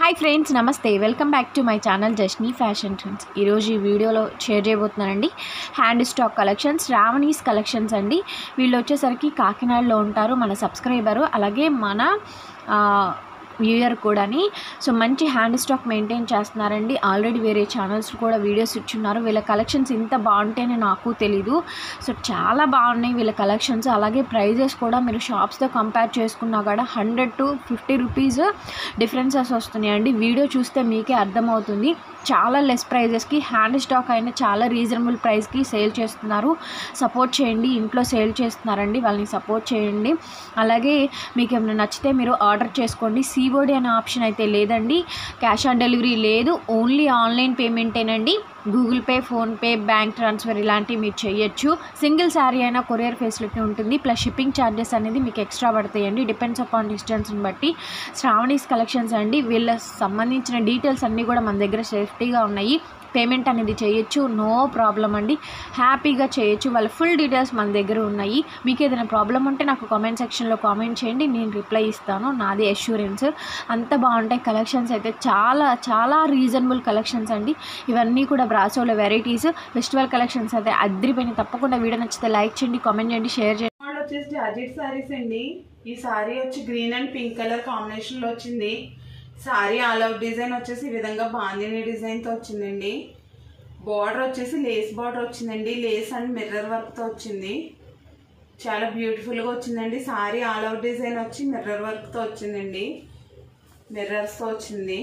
hi friends నమస్తే welcome back to my channel జస్నీ fashion trends ఈరోజు ఈ వీడియోలో షేర్ చేయబోతున్నానండి హ్యాండ్ స్టాక్ కలెక్షన్స్ రావణీస్ కలెక్షన్స్ అండి వీళ్ళు వచ్చేసరికి కాకినాడలో ఉంటారు మన సబ్స్క్రైబరు అలాగే మన వ్యూయర్ కూడాని సో మంచి హ్యాండ్ స్టాక్ మెయింటైన్ చేస్తున్నారండి ఆల్రెడీ వేరే ఛానల్స్ కూడా వీడియోస్ ఇచ్చున్నారు వీళ్ళ కలెక్షన్స్ ఇంత బాగుంటేనే నాకు తెలీదు సో చాలా బాగున్నాయి వీళ్ళ కలెక్షన్స్ అలాగే ప్రైజెస్ కూడా మీరు షాప్స్తో కంపేర్ చేసుకున్నా కూడా hundred to fifty rupees differences వస్తున్నాయండి వీడియో చూస్తే మీకే అర్థమవుతుంది చాలా లెస్ ప్రైజెస్కి హ్యాండ్ స్టాక్ అయినా చాలా రీజనబుల్ ప్రైస్కి సేల్ చేస్తున్నారు సపోర్ట్ చేయండి ఇంట్లో సేల్ చేస్తున్నారండి వాళ్ళని సపోర్ట్ చేయండి అలాగే మీకు ఏమైనా నచ్చితే మీరు ఆర్డర్ చేసుకోండి సిఓడి అనే ఆప్షన్ అయితే లేదండి క్యాష్ ఆన్ డెలివరీ లేదు ఓన్లీ ఆన్లైన్ పేమెంటేనండి Google pay PhonePe bank transfer ఇలాంటివి మీరు చేయొచ్చు సింగిల్ శారీ అయినా కొరియర్ ఫెసిలిటీ ఉంటుంది ప్లస్ షిప్పింగ్ ఛార్జెస్ అనేది మీకు ఎక్స్ట్రా పడతాయండి డిపెండ్స్ అపాన్ డిస్టెన్స్ని బట్టి శ్రావణీస్ కలెక్షన్స్ అండి వీళ్ళ సంబంధించిన డీటెయిల్స్ అన్నీ కూడా మన దగ్గర సేఫ్టీగా ఉన్నాయి పేమెంట్ అనేది చేయొచ్చు నో ప్రాబ్లం అండి హ్యాపీగా చేయొచ్చు వాళ్ళ ఫుల్ డీటెయిల్స్ మన దగ్గర ఉన్నాయి మీకు ఏదైనా ప్రాబ్లం ఉంటే నాకు కామెంట్ సెక్షన్లో కామెంట్ చేయండి నేను రిప్లై ఇస్తాను నాది అష్యూరెన్స్ అంత బాగుంటాయి కలెక్షన్స్ అయితే చాలా చాలా రీజనబుల్ కలెక్షన్స్ అండి ఇవన్నీ కూడా బ్రాసోల వెరైటీస్ ఫెస్టివల్ కలెక్షన్స్ అయితే అద్దరిపోయినాయి తప్పకుండా వీడియో నచ్చితే లైక్ చేయండి కామెంట్ చేయండి షేర్ చేయండి మోడల్ వచ్చేసి జార్జెట్ సారీస్ అండి ఈ సారీ వచ్చి green and pink colour combination లో వచ్చింది సారీ ఆల్ అవుట్ డిజైన్ వచ్చేసి ఈ విధంగా బాందిని డిజైన్ తో వచ్చిందండి బార్డర్ వచ్చేసి లేస్ బార్డర్ వచ్చిందండి లేస్ అండ్ మిర్రర్ వర్క్ తో వచ్చింది చాలా బ్యూటిఫుల్ గా వచ్చిందండి సారీ ఆల్ అవుట్ డిజైన్ వచ్చి మిర్రర్ వర్క్ తో వచ్చిందండి మిర్రర్స్ తో వచ్చింది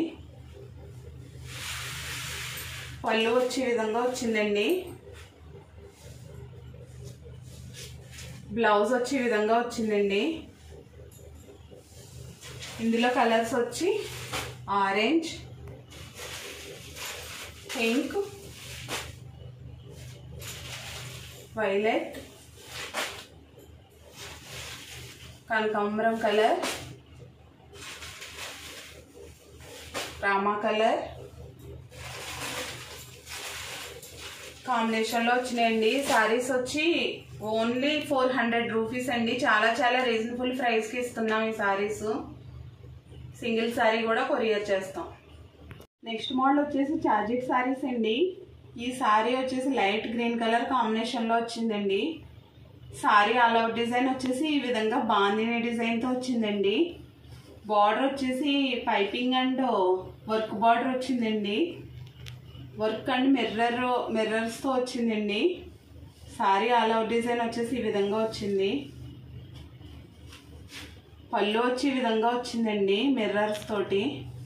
పళ్ళు వచ్చే విధంగా వచ్చిందండి బ్లౌజ్ వచ్చి ఈ విధంగా వచ్చిందండి ఇందులో కలర్స్ వచ్చి ఆరెంజ్ పింక్ వైలెట్ కనకాంబరం కలర్ రామా కలర్ కాంబినేషన్లో వచ్చినాయండి సారీస్ వచ్చి ఓన్లీ ఫోర్ హండ్రెడ్ రూపీస్ అండి చాలా చాలా రీజనబుల్ ప్రైస్కి ఇస్తున్నాం ఈ సారీస్ సింగిల్ సారీ కూడా కొరియర్ చేస్తాం నెక్స్ట్ మోడల్ వచ్చేసి చార్జెట్ సారీస్ అండి ఈ సారీ వచ్చేసి లైట్ గ్రీన్ కలర్ కాంబినేషన్లో వచ్చిందండి సారీ ఆల్ అవుట్ డిజైన్ వచ్చేసి ఈ విధంగా బాందిని డిజైన్తో వచ్చిందండి బార్డర్ వచ్చేసి పైపింగ్ అండ్ వర్క్ బార్డర్ వచ్చిందండి వర్క్ అండ్ మిర్రర్ మిర్రర్స్తో వచ్చిందండి సారీ ఆల్ అవుట్ డిజైన్ వచ్చేసి ఈ విధంగా వచ్చింది పళ్ళు వచ్చి ఈ విధంగా వచ్చిందండి మిర్రర్స్ తోటి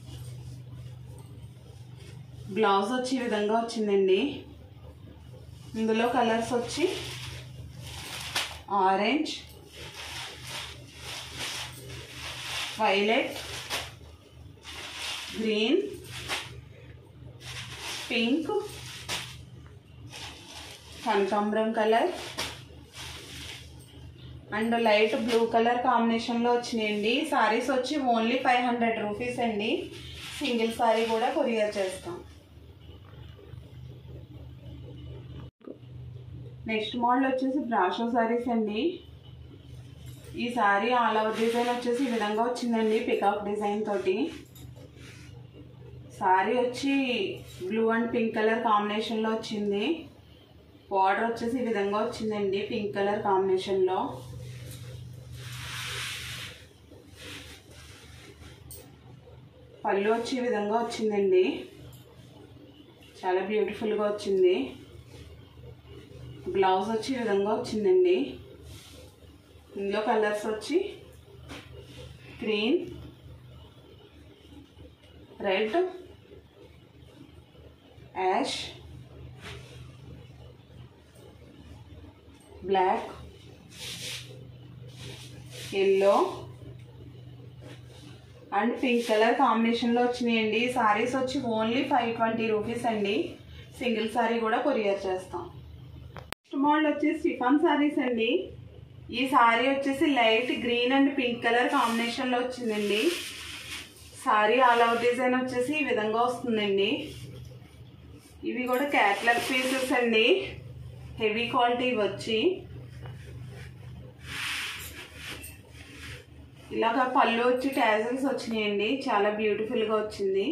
బ్లౌజ్ వచ్చి ఈ విధంగా వచ్చిందండి ఇందులో కలర్స్ వచ్చి ఆరెంజ్ వైలెట్ గ్రీన్ పింక్ కనకాంబరం colour and light blue colour కాంబినేషన్లో వచ్చినాయండి సారీస్ వచ్చి ఓన్లీ ఫైవ్ హండ్రెడ్ రూపీస్ అండి సింగిల్ సారీ కూడా కొరియర్ చేస్తాం నెక్స్ట్ మోడల్ వచ్చేసి బ్రాషో సారీస్ అండి ఈ సారీ ఆల్ ఓవర్ డిజైన్ వచ్చేసి ఈ విధంగా వచ్చిందండి పికాక్ డిజైన్ తోటి సారీ వచ్చి బ్లూ అండ్ పింక్ కలర్ కాంబినేషన్లో వచ్చింది బార్డర్ వచ్చేసి ఈ విధంగా వచ్చిందండి పింక్ కలర్ కాంబినేషన్లో పళ్ళు వచ్చి ఈ విధంగా వచ్చిందండి చాలా బ్యూటిఫుల్గా వచ్చింది బ్లౌజ్ వచ్చి ఈ విధంగా వచ్చిందండి ఇందులో కలర్స్ వచ్చి green red ash black yellow and pink colour కాంబినేషన్లో వచ్చినాయండి సారీస్ వచ్చి ఓన్లీ ఫైవ్ ట్వంటీ రూపీస్ అండి సింగిల్ సారీ కూడా కొరియర్ చేస్తాం నెక్స్ట్ మోడల్ వచ్చేసి సిఫాన్ సారీస్ అండి ఈ సారీ వచ్చేసి light green and pink colour కాంబినేషన్లో వచ్చిందండి సారీ ఆల్ అవుట్ డిజైన్ వచ్చేసి ఈ విధంగా వస్తుందండి ఇవి కూడా క్యాట్లాగ్ పీసెస్ అండి హెవీ క్వాలిటీ వచ్చి ఇలాగా పళ్ళు వచ్చి ట్యాజల్స్ వచ్చినాయండి చాలా బ్యూటిఫుల్గా వచ్చింది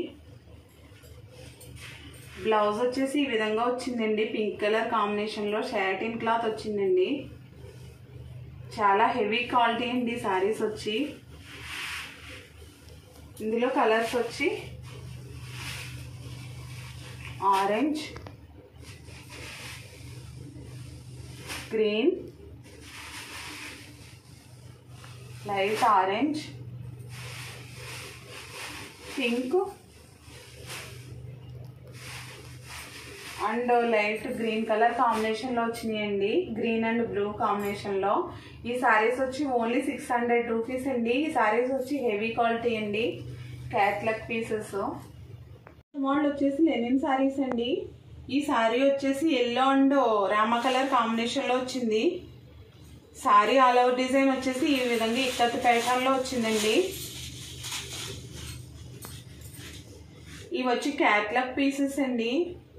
బ్లౌజ్ వచ్చేసి ఈ విధంగా వచ్చిందండి పింక్ కలర్ కాంబినేషన్లో షాటిన్ క్లాత్ వచ్చిందండి చాలా హెవీ క్వాలిటీ అండి సారీస్ వచ్చి ఇందులో కలర్స్ వచ్చి orange green light orange pink and light green colour కాంబినేషన్లో వచ్చినాయండి గ్రీన్ అండ్ బ్లూ కాంబినేషన్లో ఈ సారీస్ వచ్చి ఓన్లీ సిక్స్ హండ్రెడ్ రూపీస్ అండి ఈ సారీస్ వచ్చి హెవీ క్వాలిటీ అండి క్యాట్లాగ్ పీసెస్ మోడల్ వచ్చేసి లెనిన్ సారీస్ అండి ఈ సారీ వచ్చేసి ఎల్లో అండ్ రామ కలర్ కాంబినేషన్లో వచ్చింది సారీ ఆల్ ఓవర్ డిజైన్ వచ్చేసి ఈ విధంగా ఇక్కత్ ప్యాటర్న్లో వచ్చిందండి ఇవి వచ్చి క్యాట్లాగ్ పీసెస్ అండి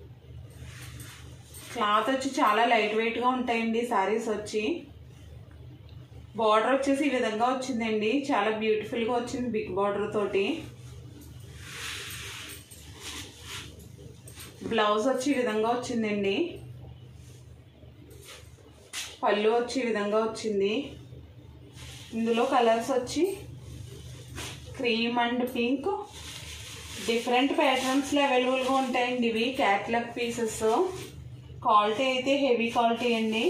క్లాత్ వచ్చి చాలా లైట్ వెయిట్గా ఉంటాయండి సారీస్ వచ్చి బార్డర్ వచ్చేసి ఈ విధంగా వచ్చిందండి చాలా బ్యూటిఫుల్గా వచ్చింది బిగ్ బార్డర్ తోటి బ్లౌజ్ వచ్చి ఈ విధంగా వచ్చిందండి పళ్ళు వచ్చి ఈ విధంగా వచ్చింది ఇందులో కలర్స్ వచ్చి క్రీమ్ అండ్ పింక్ డిఫరెంట్ ప్యాటర్న్స్లో అవైలబుల్గా ఉంటాయండి ఇవి క్యాట్లాగ్ పీసెస్ క్వాలిటీ అయితే హెవీ క్వాలిటీ అండి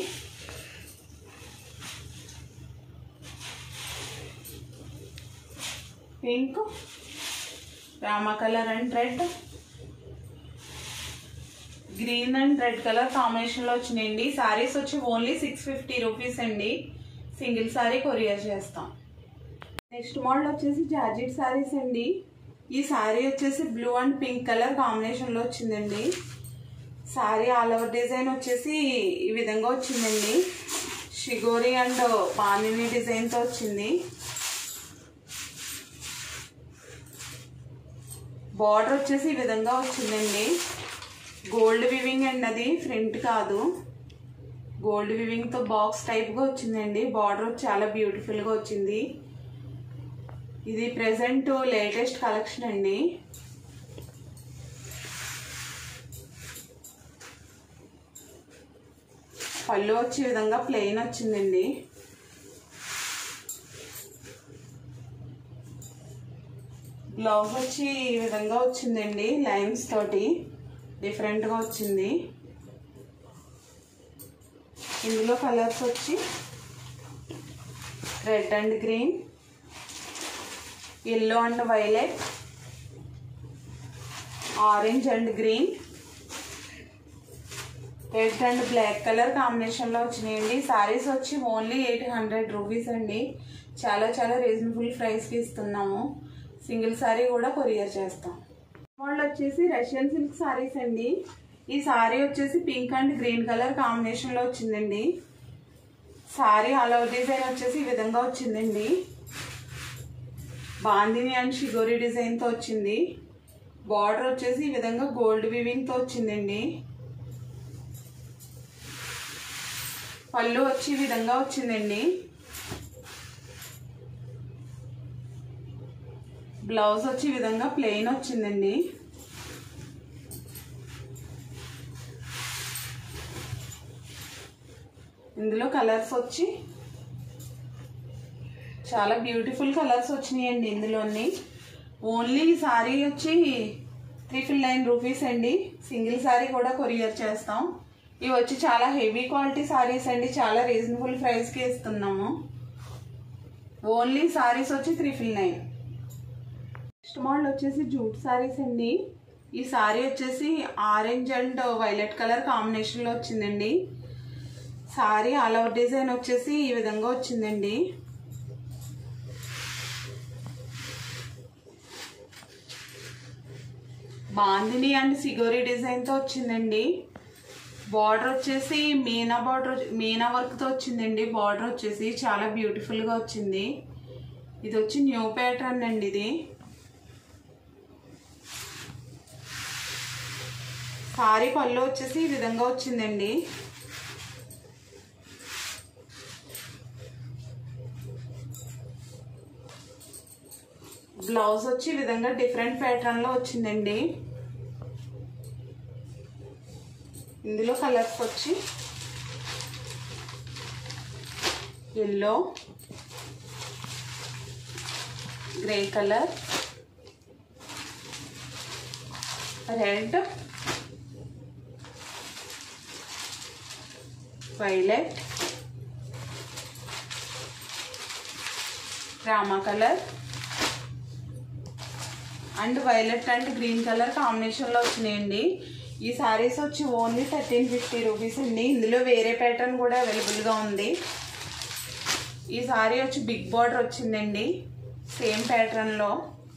పింక్ రామా colour and red green and red colour కాంబినేషన్లో వచ్చినాయండి సారీస్ వచ్చి ఓన్లీ సిక్స్ ఫిఫ్టీ రూపీస్ అండి సింగిల్ సారీ కొరియర్ చేస్తాం నెక్స్ట్ మోడల్ వచ్చేసి జార్జెట్ సారీస్ అండి ఈ సారీ వచ్చేసి బ్లూ అండ్ పింక్ కలర్ కాంబినేషన్లో వచ్చిందండి సారీ ఆల్ ఓవర్ డిజైన్ వచ్చేసి ఈ విధంగా వచ్చిందండి షిగోరి అండ్ బాందిని డిజైన్తో వచ్చింది బార్డర్ వచ్చేసి ఈ విధంగా వచ్చిందండి గోల్డ్ వివింగ్ అండి అది ఫ్రంట్ కాదు గోల్డ్ వివింగ్తో బాక్స్ టైప్గా వచ్చిందండి బార్డర్ చాలా బ్యూటిఫుల్గా వచ్చింది ఇది ప్రెసెంట్ లేటెస్ట్ కలెక్షన్ అండి పళ్ళు వచ్చే విధంగా ప్లెయిన్ వచ్చిందండి బ్లౌజ్ వచ్చి ఈ విధంగా వచ్చిందండి లైన్స్ తోటి డిఫరెంట్గా వచ్చింది ఇందులో కలర్స్ వచ్చి red and green yellow and violet orange and green red and black colour కాంబినేషన్లో వచ్చినాయండి సారీస్ వచ్చి ఓన్లీ ఎయిట్ హండ్రెడ్ రూపీస్ అండి చాలా చాలా రీజనబుల్ ప్రైస్కి ఇస్తున్నాము సింగిల్ సారీ కూడా కొరియర్ చేస్తాం వాళ్ళు వచ్చేసి రష్యన్ సిల్క్ సారీస్ అండి ఈ సారీ వచ్చేసి పింక్ అండ్ గ్రీన్ కలర్ కాంబినేషన్లో వచ్చిందండి సారీ ఆల్ ఓవర్ డిజైన్ వచ్చేసి ఈ విధంగా వచ్చిందండి బాందిని అండ్ షిగోరి డిజైన్తో వచ్చింది బార్డర్ వచ్చేసి ఈ విధంగా గోల్డ్ వివింగ్తో వచ్చిందండి పళ్ళు వచ్చి ఈ విధంగా వచ్చిందండి బ్లౌజ్ వచ్చి ఈ విధంగా ప్లెయిన్ వచ్చిందండి ఇందులో కలర్స్ వచ్చి చాలా బ్యూటిఫుల్ కలర్స్ వచ్చినాయండి ఇందులోని ఓన్లీ సారీ వచ్చి త్రిపుల్ నైన్ రూపీస్ అండి సింగిల్ సారీ కూడా కొరియర్ చేస్తాం ఇవి వచ్చి చాలా హెవీ క్వాలిటీ సారీస్ అండి చాలా రీజనబుల్ ప్రైస్కి ఇస్తున్నాము ఓన్లీ సారీస్ వచ్చి త్రిపుల్ నైన్ నెక్స్ట్ మోడల్ వచ్చేసి జూట్ సారీస్ అండి ఈ సారీ వచ్చేసి ఆరెంజ్ అండ్ వైలెట్ కలర్ కాంబినేషన్లో వచ్చిందండి సారీ ఆల్ ఓవర్ డిజైన్ వచ్చేసి ఈ విధంగా వచ్చిందండి బాందిని అండ్ సిగోరి డిజైన్తో వచ్చిందండి బార్డర్ వచ్చేసి మీనా బార్డర్ మీనా వర్క్తో వచ్చిందండి బార్డర్ వచ్చేసి చాలా బ్యూటిఫుల్గా వచ్చింది ఇది వచ్చి న్యూ ప్యాటర్న్ అండి ఇది సారీ పళ్ళు వచ్చేసి ఈ విధంగా వచ్చిందండి బ్లౌజ్ వచ్చి ఈ విధంగా డిఫరెంట్ ప్యాటర్న్ లో వచ్చిందండి ఇందులో కలర్స్ వచ్చి yellow grey colour red violet రామా colour and violet and green colour కాంబినేషన్లో వచ్చినాయండి ఈ సారీస్ వచ్చి ఓన్లీ థర్టీన్ ఫిఫ్టీ రూపీస్ అండి ఇందులో వేరే ప్యాటర్న్ కూడా అవైలబుల్గా ఉంది ఈ సారీ వచ్చి బిగ్ బార్డర్ వచ్చిందండి సేమ్ ప్యాటర్న్లో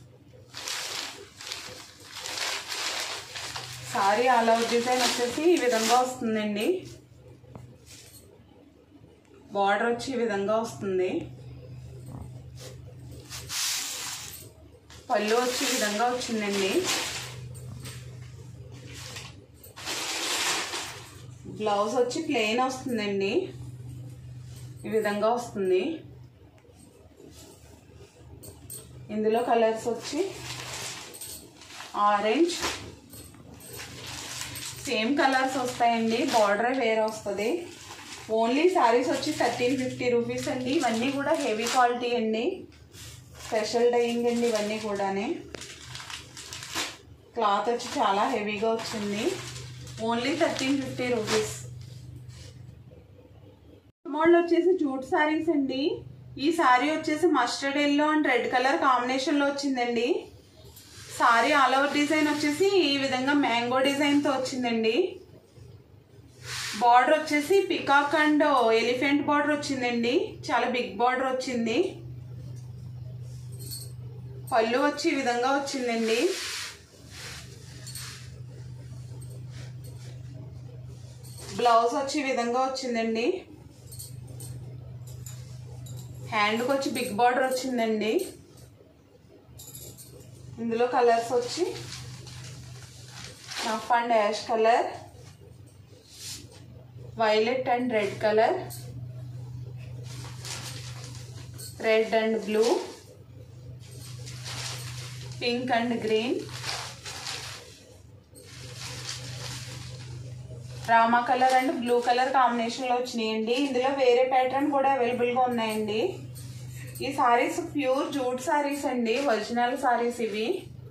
సారీ ఆల్ అవుట్ డిజైన్ వచ్చేసి ఈ విధంగా వస్తుందండి బార్డర్ వచ్చి ఈ విధంగా వస్తుంది పళ్ళు వచ్చి ఈ విధంగా వచ్చిందండి బ్లౌజ్ వచ్చి ప్లెయిన్ వస్తుందండి ఈ విధంగా వస్తుంది ఇందులో కలర్స్ వచ్చి ఆరెంజ్ సేమ్ కలర్స్ వస్తాయండి బార్డర్ వేరే వస్తుంది ఓన్లీ శారీస్ వచ్చి థర్టీన్ ఫిఫ్టీ రూపీస్ అండి ఇవన్నీ కూడా హెవీ క్వాలిటీ అండి స్పెషల్ డైయింగ్ అండి ఇవన్నీ కూడానే క్లాత్ వచ్చి చాలా హెవీగా వచ్చింది only thirteen fifty rupees model వచ్చేసి జూట్ శారీస్ అండి ఈ శారీ వచ్చేసి mustard yellow and red colour కాంబినేషన్లో వచ్చిందండి సారీ ఆల్ ఓవర్ డిజైన్ వచ్చేసి ఈ విధంగా మ్యాంగో డిజైన్తో వచ్చిందండి బార్డర్ వచ్చేసి పికాక్ అండ్ ఎలిఫెంట్ బార్డర్ వచ్చిందండి చాలా బిగ్ బార్డర్ వచ్చింది పళ్ళు వచ్చి ఈ విధంగా వచ్చిందండి బ్లౌజ్ వచ్చి ఈ విధంగా వచ్చిందండి హ్యాండ్కి వచ్చి బిగ్ బార్డర్ వచ్చిందండి ఇందులో కలర్స్ వచ్చి నఫ్ and ash colour violet and red colour red and blue pink and green రామా కలర్ అండ్ బ్లూ కలర్ కాంబినేషన్లో వచ్చినాయండి ఇందులో వేరే ప్యాటర్న్ కూడా అవైలబుల్గా ఉన్నాయండి ఈ సారీస్ ప్యూర్ జూట్ సారీస్ అండి ఒరిజినల్ సారీస్ ఇవి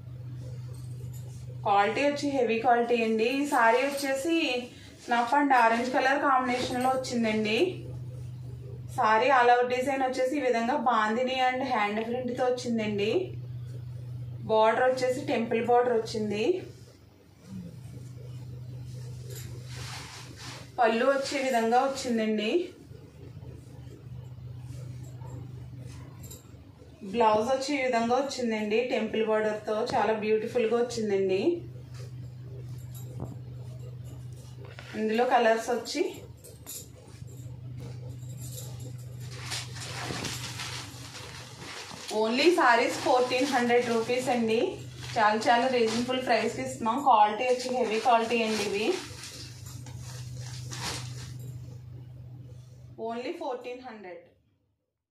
క్వాలిటీ వచ్చి హెవీ క్వాలిటీ అండి ఈ సారీ వచ్చేసి స్నఫ్ అండ్ ఆరెంజ్ కలర్ కాంబినేషన్లో వచ్చిందండి సారీ ఆల్ అవుట్ డిజైన్ వచ్చేసి ఈ విధంగా బాందిని అండ్ హ్యాండ్ ప్రింట్తో వచ్చిందండి బార్డర్ వచ్చేసి టెంపుల్ బార్డర్ వచ్చింది పళ్ళు వచ్చే విధంగా వచ్చిందండి బ్లౌజ్ వచ్చి ఈ విధంగా వచ్చిందండి టెంపుల్ బార్డర్తో చాలా బ్యూటిఫుల్గా వచ్చిందండి ఇందులో కలర్స్ వచ్చి only saris fourteen hundred rupees అండి చాలా చాలా రీజనబుల్ ప్రైస్కి ఇస్తున్నాం క్వాలిటీ వచ్చి హెవీ క్వాలిటీ అండి ఇవి ఓన్లీ ఫోర్టీన్ హండ్రెడ్